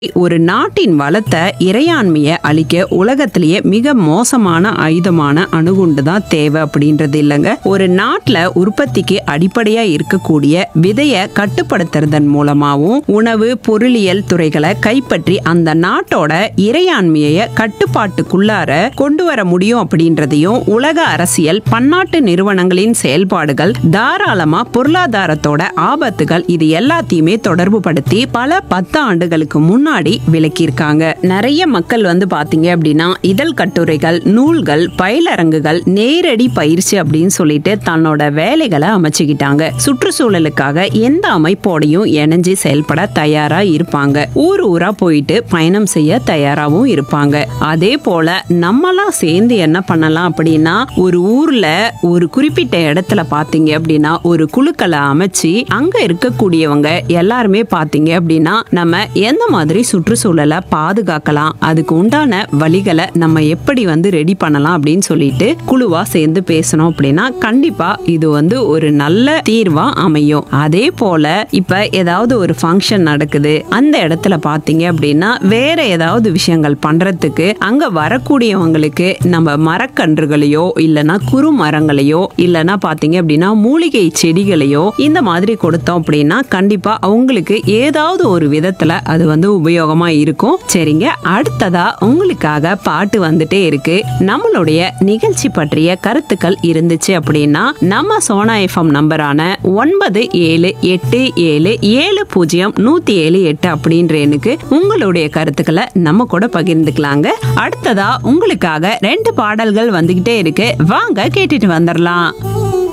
ஒரு நாட்டின் வளத்தை இறையாண்மையை அளிக்க உலகத்திலேயே மிக மோசமான ஆயுதமான அணுகுண்டு தான் தேவை அப்படின்றது இல்லைங்க ஒரு நாட்டில் உற்பத்திக்கு அடிப்படையா இருக்கக்கூடிய விதையை கட்டுப்படுத்துறதன் மூலமாகவும் உணவு பொருளியல் துறைகளை கைப்பற்றி அந்த நாட்டோட இறையாண்மையை கட்டுப்பாட்டுக்குள்ளார கொண்டு வர முடியும் அப்படின்றதையும் உலக அரசியல் பன்னாட்டு நிறுவனங்களின் செயல்பாடுகள் தாராளமா பொருளாதாரத்தோட ஆபத்துகள் இது எல்லாத்தையுமே தொடர்பு படுத்தி பல பத்து ஆண்டுகளுக்கு முன்னாடி விளக்கியிருக்காங்க நிறைய மக்கள் வந்து பாத்தீங்க அப்படின்னா இதழ் கட்டுரைகள் நூல்கள் பயிலரங்குகள் நேரடி பயிற்சி அப்படின்னு சொல்லிட்டு தன்னோட வேலைகளை அமைச்சுக்கிட்டாங்க சுற்றுச்சூழலுக்காக எந்த அமைப்போடையும் இணைஞ்சு செயல்பட தயாரா இருப்பாங்க ஊர் ஊரா போயிட்டு பயணம் செய்ய தயாராகவும் இருப்பாங்க அதே போல நம்மலாம் சேர்ந்து என்ன பண்ணலாம் அப்படின்னா ஒரு ஊர்ல ஒரு குறிப்பிட்ட இடத்துல பாத்தீங்க அப்படின்னா ஒரு குழுக்களை அமைச்சு அங்க இருக்கக்கூடியவங்க எல்லாருமே பாத்தீங்க அப்படின்னா நம்ம எந்த மாதிரி சுற்றுச்சூழலை பாதுகாக்கலாம் அதுக்கு உண்டான வழிகளை நம்ம எப்படி வந்து ரெடி பண்ணலாம் அப்படின்னு சொல்லிட்டு குழுவா சேர்ந்து பேசணும் அப்படின்னா கண்டிப்பா இது வந்து ஒரு நல்ல தீர்வா அமையும் அதே போல இப்ப ஏதாவது ஒரு ஃபங்க்ஷன் நடக்குது அந்த இடத்துல பாத்தீங்க அப்படின்னா வேற ஏதாவது விஷயங்கள் பண்றதுக்கு அங்க வரக்கூடியவங்களுக்கு நம்ம மரக்கன்றுகளையோ இல்லனா குறு மரங்களையோ இல்லனா பாத்தீங்க அப்படின்னா மூலிகை செடிகளையோ இந்த மாதிரி கொடுத்தோம் அப்படின்னா கண்டிப்பா அவங்களுக்கு ஏதாவது ஒரு விதத்துல அது வந்து உபயோகமா இருக்கும் சரிங்க அடுத்ததா உங்களுக்காக பாட்டு வந்துட்டே இருக்கு நம்மளுடைய நிகழ்ச்சி பற்றிய கருத்துக்கள் இருந்துச்சு அப்படின்னா நம்ம சோனா எஃப்எம் நம்பரான ஒன்பது ஏழு எட்டு ஏழு ஏழு பூஜ்ஜியம் நூத்தி ஏழு எட்டு அப்படின்ற எண்ணுக்கு உங்களுடைய கருத்துக்களை நம்ம கூட பகிர்ந்துக்கலாங்க அடுத்ததா உங்களுக்காக ரெண்டு பாடல்கள் வந்துகிட்டே இருக்கு வாங்க கேட்டுட்டு வந்துடலாம்